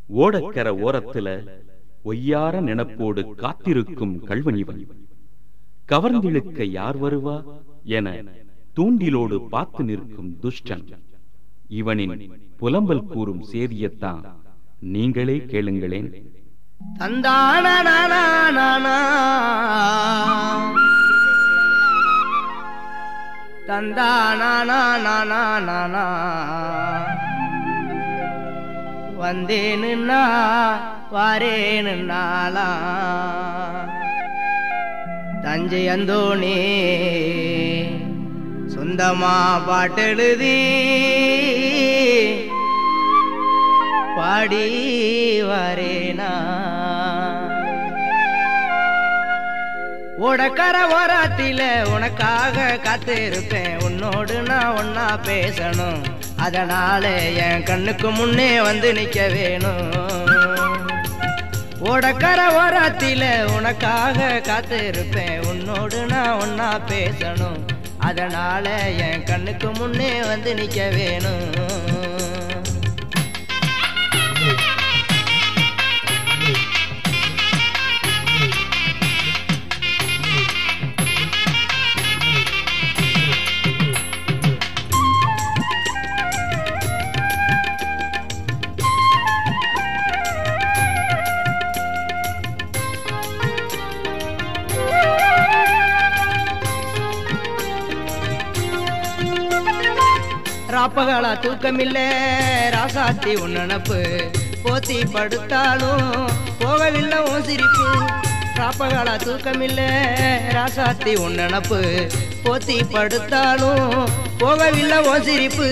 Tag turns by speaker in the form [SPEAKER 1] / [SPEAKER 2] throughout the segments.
[SPEAKER 1] ஓடக்கர ஓரத்துல ஒய்யார நினப்போடு காத்திருக்கும் கள்வனிவன் கவர்ந்திழுக்க யார் வருவா என தூண்டிலோடு பார்த்து நிற்கும் துஷ்டன் இவனின் புலம்பல் கூறும் சேதியத்தான் நீங்களே கேளுங்களேன்
[SPEAKER 2] தந்தானனானானா. தந்தானானானானானா. வந்தேனுன்னா வாரேனுன்னாலா தஞ்சை அந்தோணி சொந்தமா பாட்டெழுதி பாடி வரேனா உடக்கர ஓரத்தில உனக்காக காத்திருப்பேன் உன்னோடு நான் ஒன்னா பேசணும் அதனால என் கண்ணுக்கு முன்னே வந்து நிக்க வேணும் உடக்கர ஓரத்தில உனக்காக காத்திருப்பேன் உன்னோடு நான் ஒன்னா பேசணும் அதனால என் கண்ணுக்கு முன்னே வந்து நிக்க வேணும் ராப்பகாலா தூக்கமில்ல ராசாத்தி உன் நினப்பு போத்தி படுத்தாலும் போகவில்லை உன் சிரிப்பு ராப்பகாலா தூக்கமில்ல ராசாத்தி உன் நினப்பு போத்தி படுத்தாலும் போகவில்லை உன் சிரிப்பு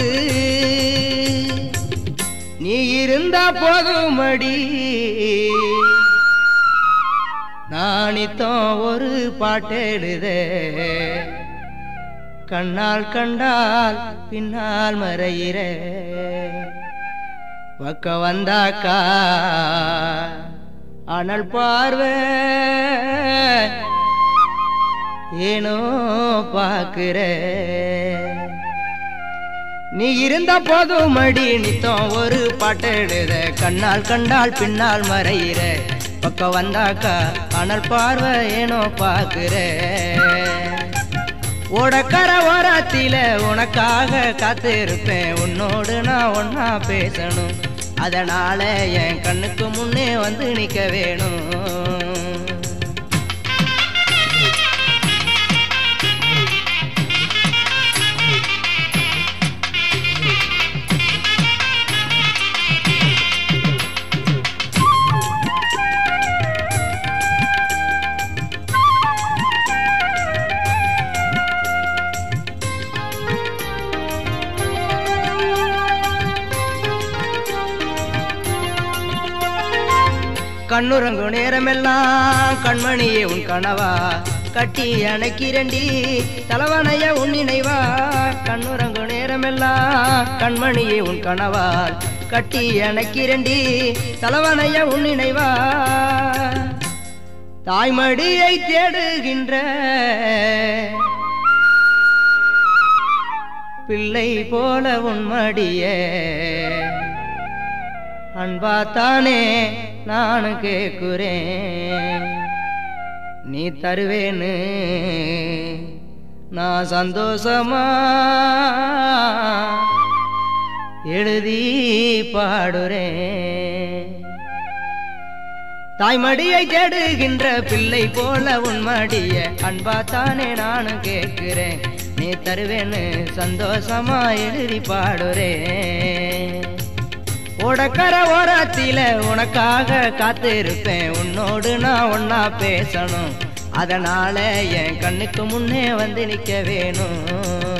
[SPEAKER 2] நீ இருந்தா போதுமடி நானித்தம் ஒரு பாட்டெழுதே கண்ணால் கண்டால் பின்னால் மறையிற பக்க வந்தாக்கா அனல் பார்வை ஏனோ பாக்குற நீ இருந்த போதும் மடி நித்தம் ஒரு பாட்டெழுத கண்ணால் கண்டால் பின்னால் மறையிற பக்க வந்தாக்கா அனல் பார்வை ஏனோ பாக்குற ஓடக்கர ஓரத்தில உனக்காக காத்திருப்பேன் உன்னோடு நான் ஒன்னா பேசணும் அதனால என் கண்ணுக்கு முன்னே வந்து நிக்க வேணும் கண்ணுறங்கு நேரமெல்லாம் கண்மணியே உன் கனவா கட்டி அணைக்கிறண்டி தலவனைய உன் நினைவா கண்ணுறங்கு நேரமெல்லாம் கண்மணியே உன் கனவால் கட்டி அணைக்கிறண்டி தலவனைய உன் நினைவா தாய்மடியை தேடுகின்ற பிள்ளை போல உன் மடியே அன்பாத்தானே நான் கேக்குறேன் நீ தருவேன்னு நான் சந்தோஷமா எழுதி பாடுறேன் தாய்மடியை தேடுகின்ற பிள்ளை போல உன் மடிய அன்பாத்தானே நானும் கேட்கிறேன் நீ தருவேன்னு சந்தோஷமா எழுதி பாடுறேன் உடக்கர ஓரத்தில உனக்காக காத்திருப்பேன் உன்னோடு நான் ஒன்னா பேசணும் அதனால என் கண்ணுக்கு முன்னே வந்து நிக்க வேணும்